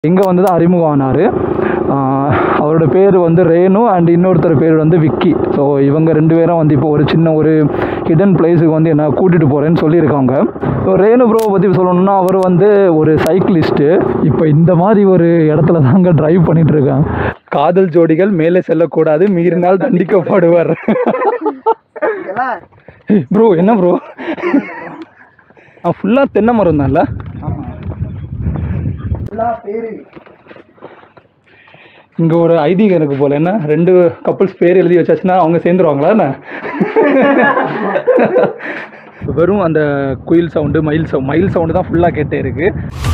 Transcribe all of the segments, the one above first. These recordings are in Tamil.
இங்கே வந்து தான் அறிமுகம் ஆனார் அவரோட பேர் வந்து ரேணு அண்ட் இன்னொருத்தர் பேர் வந்து விக்கி ஸோ இவங்க ரெண்டு பேரும் வந்து இப்போ ஒரு சின்ன ஒரு ஹிடன் பிளேஸுக்கு வந்து என்ன கூட்டிகிட்டு போகிறேன்னு சொல்லியிருக்காங்க ஸோ ரேணு ப்ரோவை பற்றி சொல்லணும்னா அவர் வந்து ஒரு சைக்கிளிஸ்ட்டு இப்போ இந்த மாதிரி ஒரு இடத்துல தாங்க டிரைவ் பண்ணிட்டு இருக்காங்க காதல் ஜோடிகள் மேலே செல்லக்கூடாது மீறினால் தண்டிக்கப்படுவார் ப்ரோ என்ன ப்ரோ ஃபுல்லாக தென்னை மரம் தான்ல இங்கே ஒரு ஐதீகம் இருக்கு போல என்ன ரெண்டு கப்புள்ஸ் பேர் எழுதி வச்சாச்சுன்னா அவங்க சேர்ந்துருவாங்களா என்ன வெறும் அந்த குயில் சவுண்டு மயில் சவுண்ட் மயில் சவுண்டு தான் ஃபுல்லாக கேட்டே இருக்கு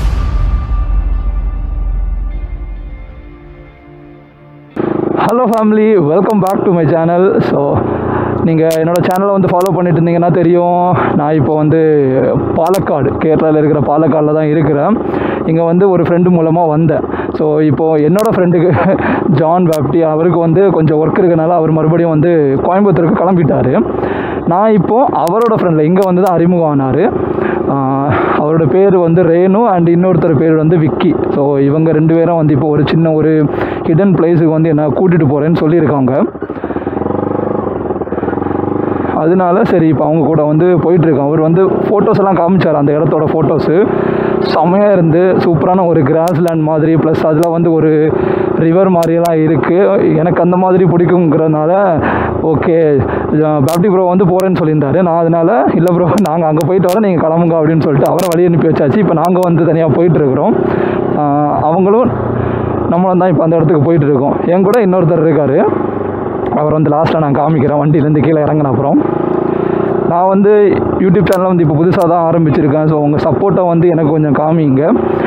hello family welcome back to my channel so நீங்கள் என்னோடய சேனலை வந்து ஃபாலோ பண்ணிட்டு இருந்தீங்கன்னா தெரியும் நான் இப்போ வந்து பாலக்காடு கேரளாவில் இருக்கிற பாலக்காடில் தான் இருக்கிறேன் இங்கே வந்து ஒரு ஃப்ரெண்டு மூலமாக வந்தேன் ஸோ இப்போது என்னோடய ஃப்ரெண்டுக்கு ஜான் பேப்டி அவருக்கு வந்து கொஞ்சம் ஒர்க் இருக்கனால அவர் மறுபடியும் வந்து கோயம்புத்தூருக்கு கிளம்பிட்டாரு நான் இப்போது அவரோட ஃப்ரெண்டில் இங்கே வந்து தான் அறிமுகம் ஆனார் அவரோட பேர் வந்து ரேணு அண்ட் இன்னொருத்தர் பேர் வந்து விக்கி ஸோ இவங்க ரெண்டு பேரும் வந்து இப்போ ஒரு சின்ன ஒரு ஹிடன் பிளேஸுக்கு வந்து என்ன கூட்டிகிட்டு போகிறேன்னு சொல்லியிருக்காங்க அதனால சரி இப்போ அவங்க கூட வந்து போயிட்டுருக்கோம் அவர் வந்து ஃபோட்டோஸ் எல்லாம் காமிச்சார் அந்த இடத்தோட ஃபோட்டோஸு செம்மையாக இருந்து சூப்பரான ஒரு கிராஸ் லேண்ட் மாதிரி ப்ளஸ் அதில் வந்து ஒரு ரிவர் மாதிரியெல்லாம் இருக்குது எனக்கு அந்த மாதிரி பிடிக்குங்கிறதுனால ஓகே பேப்டி ப்ரோ வந்து போகிறேன்னு சொல்லியிருந்தாரு நான் அதனால் இல்லை ப்ரோ நாங்கள் அங்கே போயிட்டு வரோம் நீங்கள் கிளம்புங்க அப்படின்னு சொல்லிட்டு அவரை வழி அனுப்பி வச்சாச்சு இப்போ நாங்கள் வந்து தனியாக போயிட்டுருக்குறோம் அவங்களும் நம்மளும் தான் இப்போ அந்த இடத்துக்கு போயிட்டு இருக்கோம் என் கூட இன்னொருத்தர் இருக்கார் அவர் வந்து லாஸ்ட்டாக நான் காமிக்கிறேன் வண்டியிலேருந்து கீழே இறங்கின அப்புறம் நான் வந்து யூடியூப் சேனலை வந்து இப்போ புதுசாக தான் ஆரம்பிச்சிருக்கேன் ஸோ உங்கள் சப்போர்ட்டை வந்து எனக்கு கொஞ்சம் காமிங்க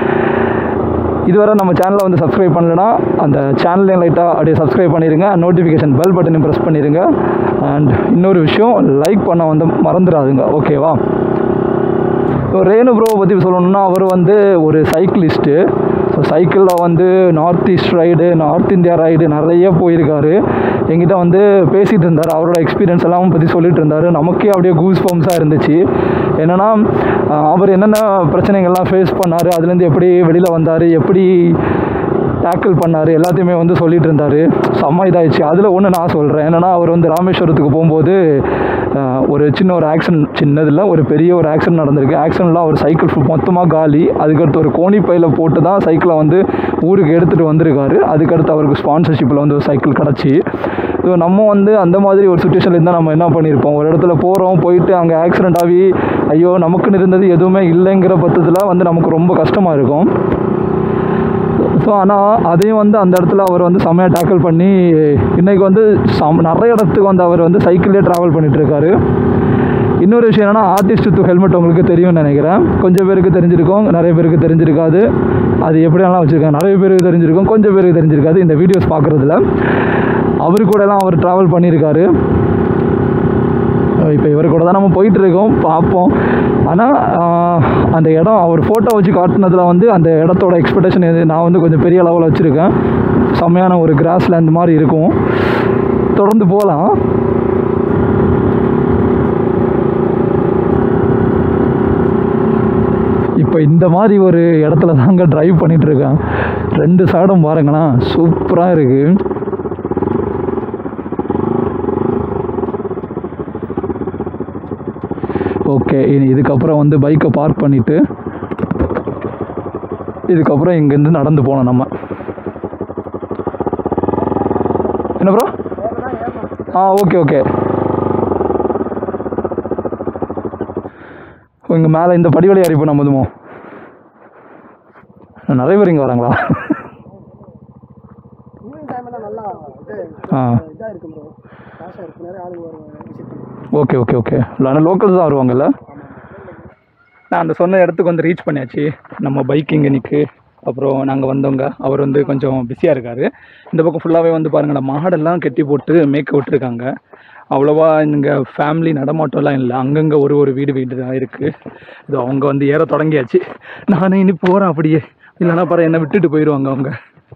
இதுவரை நம்ம சேனலை வந்து சப்ஸ்கிரைப் பண்ணலைன்னா அந்த சேனலையும் லைட்டாக அப்படியே சப்ஸ்கிரைப் பண்ணிடுங்க நோட்டிஃபிகேஷன் பெல் பட்டனையும் ப்ரெஸ் பண்ணிடுங்க அண்ட் இன்னொரு விஷயம் லைக் பண்ண வந்து மறந்துடாதுங்க ஓகேவா ஸோ ரேணு ப்ரோவை பற்றி சொல்லணும்னா அவர் வந்து ஒரு சைக்கிளிஸ்ட்டு ஸோ சைக்கிளில் வந்து north east ride north India ride நிறைய போயிருக்காரு எங்கிட்ட வந்து பேசிகிட்டு இருந்தார் அவரோட எக்ஸ்பீரியன்ஸ் எல்லாம் பற்றி சொல்லிட்டு இருந்தார் நமக்கே அப்படியே கூஸ் பம்ஸாக இருந்துச்சு என்னென்னா அவர் என்னென்ன பிரச்சனைகள்லாம் ஃபேஸ் பண்ணார் அதுலேருந்து எப்படி வெளியில் வந்தார் எப்படி டேக்கிள் பண்ணார் எல்லாத்தையுமே வந்து சொல்லிட்டு இருந்தார் செம்ம இதாகிடுச்சு அதில் ஒன்று நான் சொல்கிறேன் என்னென்னா அவர் வந்து ராமேஸ்வரத்துக்கு போகும்போது அஹ், ஒரு சின்ன ஒரு ஆக்சிடென்ட் சின்னதில் ஒரு பெரிய ஒரு ஆக்சிடென்ட் நடந்திருக்கு ஆக்சிடென்ட்லாம் அவர் சைக்கிள் ஃபுல் மொத்தமாக காலி அதுக்கடுத்து ஒரு கோணி பையில் போட்டு தான் சைக்கிளை வந்து ஊருக்கு எடுத்துகிட்டு வந்திருக்காரு அதுக்கடுத்து அவருக்கு ஸ்பான்சர்ஷிப்பில் வந்து ஒரு சைக்கிள் கிடச்சி ஸோ நம்ம வந்து அந்த மாதிரி ஒரு சுச்சுவேஷனில் இருந்தால் நம்ம என்ன பண்ணியிருப்போம் ஒரு இடத்துல போகிறோம் போயிட்டு அங்கே ஆக்சிடென்ட் ஆகி ஐயோ நமக்குன்னு இருந்தது எதுவுமே இல்லைங்கிற பட்சத்தில் வந்து நமக்கு ரொம்ப கஷ்டமாக இருக்கும் ஸோ ஆனால் அதையும் வந்து அந்த இடத்துல அவர் வந்து செம்மையாக டேக்கிள் பண்ணி இன்றைக்கி வந்து சம் நிறைய இடத்துக்கு வந்து அவர் வந்து சைக்கிள்லேயே ட்ராவல் பண்ணிட்டு இருக்காரு இன்னொரு விஷயம் என்னென்னா ஆர்டிஸ்ட் வித் ஹெல்மெட் உங்களுக்கு தெரியும்னு நினைக்கிறேன் கொஞ்சம் பேருக்கு தெரிஞ்சிருக்கும் நிறைய பேருக்கு தெரிஞ்சிருக்காது அது எப்படியெல்லாம் வச்சுருக்காங்க நிறைய பேருக்கு தெரிஞ்சிருக்கும் கொஞ்சம் பேருக்கு தெரிஞ்சிருக்காது இந்த வீடியோஸ் பார்க்குறதுல அவரு கூடலாம் அவர் ட்ராவல் பண்ணியிருக்காரு இப்போ இவர் கூட தான் நம்ம போயிட்டு இருக்கோம் பார்ப்போம் ஆனால் அந்த இடம் அவர் ஃபோட்டோ வச்சு காட்டினதில் வந்து அந்த இடத்தோட எக்ஸ்பெக்டேஷன் எது நான் வந்து கொஞ்சம் பெரிய லெவலில் வச்சுருக்கேன் செம்மையான ஒரு கிராஸ் லேண்ட் மாதிரி இருக்கும் தொடர்ந்து போகலாம் இப்போ இந்த மாதிரி ஒரு இடத்துல தாங்க டிரைவ் பண்ணிட்டு இருக்கேன் ரெண்டு சைடும் பாருங்களேன் சூப்பராக இருக்குது ஓகே இனி இதுக்கப்புறம் வந்து பைக்கை பார்க் பண்ணிவிட்டு இதுக்கப்புறம் இங்கேருந்து நடந்து போகணும் நம்ம என்ன ப்ரோ ஆ ஓகே ஓகே இங்கே மேலே இந்த படி வழி அறிப்போம் நம்ம இதுமோ நிறைய பேர் இங்கே வராங்களா ஈவினிங் டைம்ல நல்லா இது ஆ இதாக இருக்கும் ப்ரோ காசாக இருக்கும் நிறைய ஆளுங்க வருவாங்க விசிட் பண்ணி ஓகே ஓகே ஓகே இல்லை லோக்கல்ஸ் தான் வருவாங்கல்ல நான் அந்த சொன்ன இடத்துக்கு வந்து ரீச் பண்ணியாச்சு நம்ம பைக் இங்கே நிற்கு அப்புறம் நாங்கள் வந்தவங்க அவர் வந்து கொஞ்சம் பிஸியாக இருக்கார் இந்த பக்கம் ஃபுல்லாகவே வந்து பாருங்கள் மாடெல்லாம் கட்டி போட்டு மேய்க்க விட்டுருக்காங்க அவ்வளோவா இங்கே ஃபேமிலி நடமாட்டம்லாம் இல்லை அங்கங்கே ஒரு ஒரு வீடு வீடு தான் இருக்குது இது அவங்க வந்து ஏற தொடங்கியாச்சு நானே இனி போகிறேன் அப்படியே இல்லைன்னா பாரு என்னை விட்டுட்டு போயிடுவாங்க அவங்க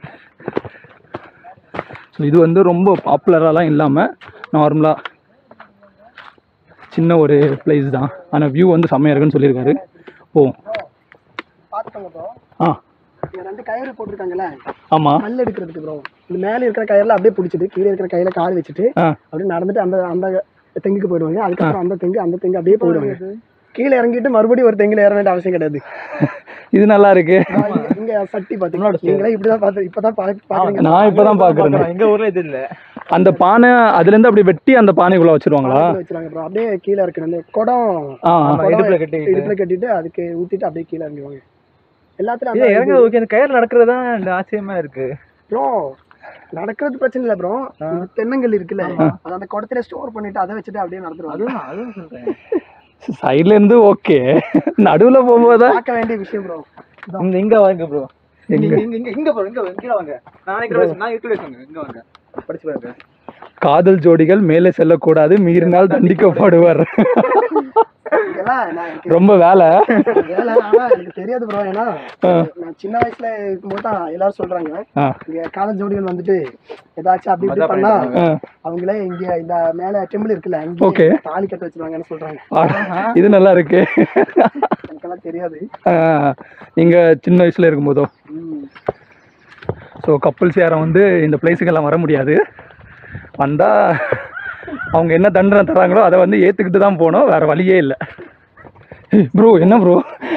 ஸோ இது வந்து ரொம்ப பாப்புலராலாம் இல்லாமல் நார்மலாக சின்ன ஒரு பிளேஸ் தான் ஆனால் வியூ வந்து செம்மையாக இருக்குன்னு சொல்லியிருக்காரு ஓ பார்த்துக்கோங்க ப்ரோ ஆ இங்க ரெண்டு கயிறு போட்டிருக்காங்கல்ல ஆமாம் கல் எடுக்கிறதுக்கு ப்ரோ இந்த மேலே இருக்கிற கயிறுல அப்படியே பிடிச்சிட்டு கீழே இருக்கிற கையில கால் வச்சுட்டு ஆ அப்படியே நடந்துட்டு அந்த அந்த தெங்குக்கு போயிடுவாங்க அதுக்கப்புறம் அந்த தெங்கு அந்த தெங்கு அப்படியே போயிடுவாங்க கீழே இறங்கிட்டு மறுபடியும் ஒரு தெங்குல ஏற வேண்டிய அவசியம் கிடையாது இது நல்லா இருக்கு இங்க- இங்க சட்டி பாத்தீங்களா நீங்களே இப்படிதான் பார்த்து இப்பதான் பாக்க- பாக்குறீங்க நான் இப்போ தான் பார்க்குறேன் எங்க ஊர்ல இது இல்ல அந்த பானை அதுலேருந்து அப்படி வெட்டி அந்த பானைக்குள்ளே வச்சிருவாங்களா வச்சிருவாங்க ப்ரோ அப்படியே கீழே இருக்கு அந்த குடம் ஆ ஆமா, குடம் இடுப்புல கட்டிக்கிட்டு. இடுப்புல கட்டிட்டு அதுக்கு ஊத்திட்டு அப்படியே கீழே இறங்குவாங்க எல்லாத்துலயும் இது அந்த இறங்க ஓகே அந்த கயிறு நடக்கிறது தான் இந்த ஆச்சரியமா இருக்கு ப்ரோ நடக்கிறது பிரச்சனை இல்ல ப்ரோ தென்னங்கல் இருக்குல்ல அது அந்த குடத்துல ஸ்டோர் பண்ணிட்டு அதை வச்சுட்டு அப்படியே நடத்துருவாங்க அதுதான் அதுவும் சொல்றேன் சைட்ல இருந்து ஓகே நடுவுல போகும்போது பார்க்க வேண்டிய விஷயம் ப்ரோ இந்த இங்க வாங்க ப்ரோ எங்க? இங்க இங்க இங்க இங்க ப்ரோ இங்க வாங்க கீழ வாங்க நான் இருக்கிற நான் இருக்கிற வாங்க இங்க வாங்க படிச்சு பாருங்க காதல் ஜோடிகள் மேலே செல்லக்கூடாது மீறினால் தண்டிக்கப்படுவர் இதெல்லாம் நான் எனக்கு ரொம்ப வேலை வேலை ஆனா எனக்கு தெரியாது ப்ரோ ஏன்னா நான் சின்ன வயசுல இருக்கும்போது தான் எல்லாரும் சொல்றாங்க ஆ இங்க காதல் ஜோடிகள் வந்துட்டு ஏதாச்சும் அப்படி இப்படி பண்ணா ஆ. அவங்களே இங்க இந்த மேல டெம்பிள் இருக்குல்ல Okay. அங்கே தாலி கட்ட வச்சிருவாங்கன்னு சொல்றாங்க ஆ, இது நல்லா இருக்கு எனக்கெல்லாம் தெரியாது ஆ, இங்க சின்ன வயசுல இருக்கும்போதோ ம். ஸோ கப்புள்ஸ் யாரும் வந்து இந்த பிளேஸுக்கெல்லாம் வர முடியாது வந்தா அவங்க என்ன தண்டனை தராங்களோ அதை வந்து ஏற்றுக்கிட்டு தான் போகணும் வேற வழியே இல்லை ப்ரோ என்ன ப்ரோ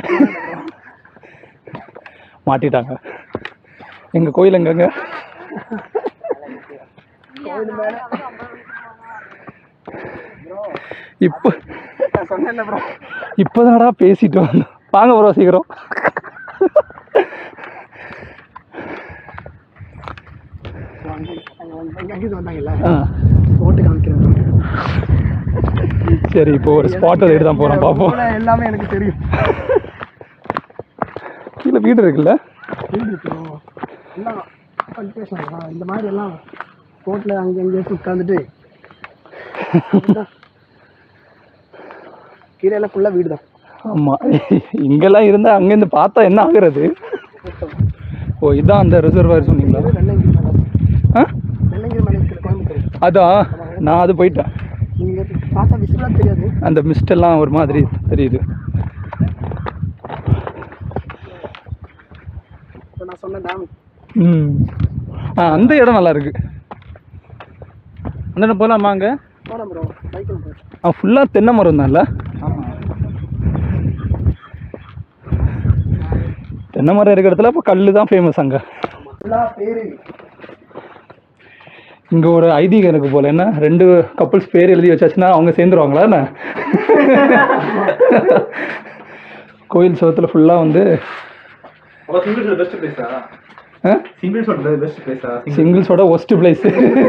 மாட்டிட்டாங்க எங்க கோயில் எங்கங்க கோயில் மேல இப்போ நான் சொன்னேன்ல ப்ரோ இப்போதான்டா பேசிட்டு வந்தோம் வாங்க ப்ரோ சீக்கிரம் அங்க அங்க வந்து அங்க அங்கிருந்து வந்தாங்கல்ல ஆ போட்டு காமிக்கிறேன் bro. சரி இப்போ ஒரு ஸ்பாட் எடுத்து தான் போகிறோம் பார்ப்போம் உள்ள எல்லாமே எனக்கு தெரியும் கீழே வீடு இருக்குல்ல வீடு இருக்கு bro. எல்லாம் cultivation தான். இந்த மாதிரி எல்லாம் ரோட்ல அங்க எங்க உட்காந்துட்டு கீழே எல்லாம் ஃபுல்லா வீடு தான் ஆமாம் இங்கெல்லாம் இருந்தால் அங்கேருந்து பார்த்தா என்ன ஆகுறது ஓ இதான் அந்த ரிசர்வாயர் சொன்னீங்களா வெள்ளங்கிரி மலை ஆ வெள்ளங்கிரி மலை இருக்கிற கோயம்புத்தூர் அதான் நான் அது போயிட்டேன் நீங்க பார்த்தா விசிலா தெரியாது அந்த மிஸ்ட் எல்லாம் ஒரு மாதிரி தெரியுது இப்போ நான் சொன்ன டேம் ம் ஆ அந்த இடம் நல்லா இருக்கு அந்த போலாமா அங்க போனோம் ப்ரோ பைக்கில் போய் ஆ ஃபுல்லாக தென்னை மரம் தான்ல ஆமா தென்னை மரம் இருக்கிற இடத்துல இப்போ கல் தான் ஃபேமஸ் அங்கே ஃபுல்லாக பேரு இங்கே ஒரு ஐதீகம் இருக்கு போல என்ன ரெண்டு கப்புள்ஸ் பேர் எழுதி வச்சாச்சுன்னா அவங்க சேர்ந்துருவாங்களா என்ன கோயில் சுவத்தில் ஃபுல்லாக வந்து அப்ப சிங்கிள்ஸ் பெஸ்ட் பிளேஸா சிங்கிள்ஸ் ஓட பெஸ்ட் பிளேஸா சிங்கிள்ஸோட ஒஸ்ட் பிளேஸு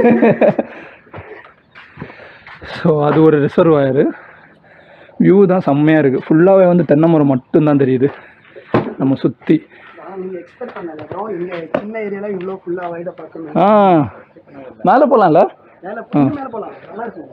ஸோ அது ஒரு ரிசர்வாயரு வியூ தான் செம்மையாக இருக்குது ஃபுல்லாகவே வந்து தென்னை மரம் மட்டும்தான் தெரியுது நம்ம சுற்றி நான் நீங்கள் எக்ஸ்பெக்ட் பண்ணல ப்ரோ இங்கே சின்ன ஏரியால இவ்வளோ ஃபுல்லாக வைட பார்க்கணும் ஆ மேலே போகலாம்ல மேலே ஃபுல் மேலே போகலாம் நல்லா இருக்கும்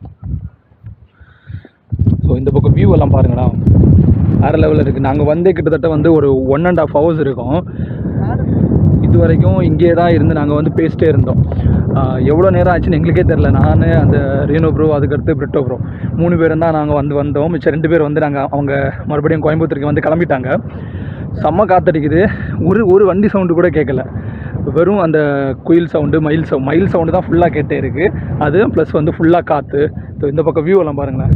ஸோ இந்த பக்கம் வியூ எல்லாம் பாருங்கடா வேறு லெவலில் இருக்குது நாங்கள் வந்து கிட்டத்தட்ட வந்து ஒரு ஒன் அண்ட் ஆஃப் ஹவர்ஸ் இருக்கும் இது வரைக்கும் இங்கே தான் இருந்து நாங்கள் வந்து பேசிட்டே இருந்தோம் எவ்வளோ நேரம் ஆச்சுன்னு எங்களுக்கே தெரில நான் அந்த ரீனோ ப்ரோ அதுக்கடுத்து பிரிட்டோ ப்ரோ மூணு பேரும் தான் நாங்கள் வந்து வந்தோம் மிச்சம் ரெண்டு பேர் வந்து நாங்கள் அவங்க மறுபடியும் கோயம்புத்தூருக்கு வந்து கிளம்பிட்டாங்க செம்ம காத்தடிக்குது ஒரு ஒரு வண்டி சவுண்டு கூட கேட்கல வெறும் அந்த குயில் சவுண்டு மயில் சவுண்ட் மயில் சவுண்டு தான் ஃபுல்லாக கேட்டே இருக்குது அது ப்ளஸ் வந்து ஃபுல்லாக காற்று ஸோ இந்த பக்கம் வியூ எல்லாம் பாருங்களேன்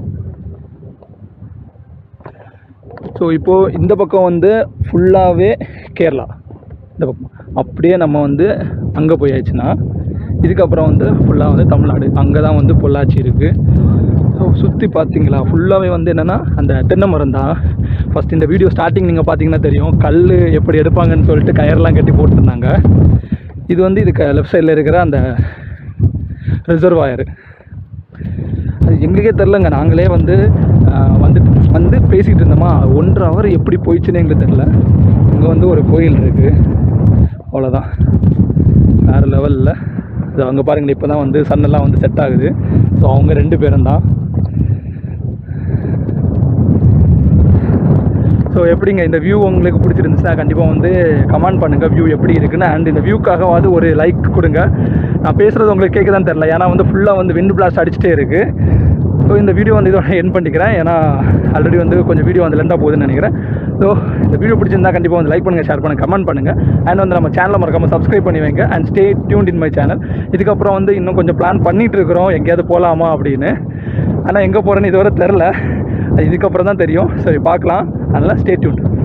ஸோ இப்போது இந்த பக்கம் வந்து ஃபுல்லாகவே கேரளா இந்த பக்கம் அப்படியே நம்ம வந்து அங்கே போயாச்சுன்னா இதுக்கப்புறம் வந்து ஃபுல்லாக வந்து தமிழ்நாடு அங்கே தான் வந்து பொள்ளாச்சி இருக்குது ஸோ சுற்றி பார்த்தீங்களா ஃபுல்லாகவே வந்து என்னென்னா அந்த தென்னை மரம் தான் ஃபஸ்ட் இந்த வீடியோ ஸ்டார்டிங் நீங்கள் பார்த்தீங்கன்னா தெரியும் கல் எப்படி எடுப்பாங்கன்னு சொல்லிட்டு கயர்லாம் கட்டி போட்டிருந்தாங்க இது வந்து இதுக்கு லெஃப்ட் சைடில் இருக்கிற அந்த ரிசர்வாயர் அது எங்களுக்கே தெரிலங்க நாங்களே வந்து ஆஹ், வந்து வந்து பேசிகிட்டு இருந்தோமா ஒன்றரை ஹவர் எப்படி போயிடுச்சுன்னு எங்களுக்கு தெரில இங்கே வந்து ஒரு கோயில் இருக்குது அவ்வளோதான் வேறு லெவலில் இது அங்கே பாருங்களேன் இப்போ தான் வந்து சன்னெல்லாம் வந்து செட் ஆகுது ஸோ அவங்க ரெண்டு பேரும் தான் ஸோ எப்படிங்க இந்த வியூ உங்களுக்கு பிடிச்சிருந்துச்சுன்னா கண்டிப்பாக வந்து கமெண்ட் பண்ணுங்கள் வியூ எப்படி இருக்குன்னு அண்ட் இந்த வியூக்காகவாவது ஒரு லைக் கொடுங்க நான் பேசுகிறது உங்களுக்கு கேட்குதான்னு தெரில ஏன்னா வந்து ஃபுல்லாக வந்து விண்ட் பிளாஸ்ட் அடிச்சுட்டே இருக்குது ஸோ இந்த வீடியோ வந்து இதோட என் பண்ணிக்கிறேன் ஏன்னா ஆல்ரெடி வந்து கொஞ்சம் வீடியோ வந்து லென்த்தாக போகுதுன்னு நினைக்கிறேன் ஸோ இந்த வீடியோ பிடிச்சிருந்தா கண்டிப்பாக வந்து லைக் பண்ணுங்கள் ஷேர் பண்ணுங்கள் கமெண்ட் பண்ணுங்கள் அண்ட் வந்து நம்ம சேனலை மறக்காமல் சப்ஸ்கிரைப் பண்ணி வைங்க and stay tuned in my channel இதுக்கப்புறம் வந்து இன்னும் கொஞ்சம் பிளான் பண்ணிட்டு இருக்கிறோம் எங்கேயாவது போகலாமா அப்படின்னு ஆனால் எங்கே போகிறேன்னு இதுவரை தெரில இதுக்கப்புறம் தான் தெரியும் சரி பார்க்கலாம் அதனால் ஸ்டே டியூன்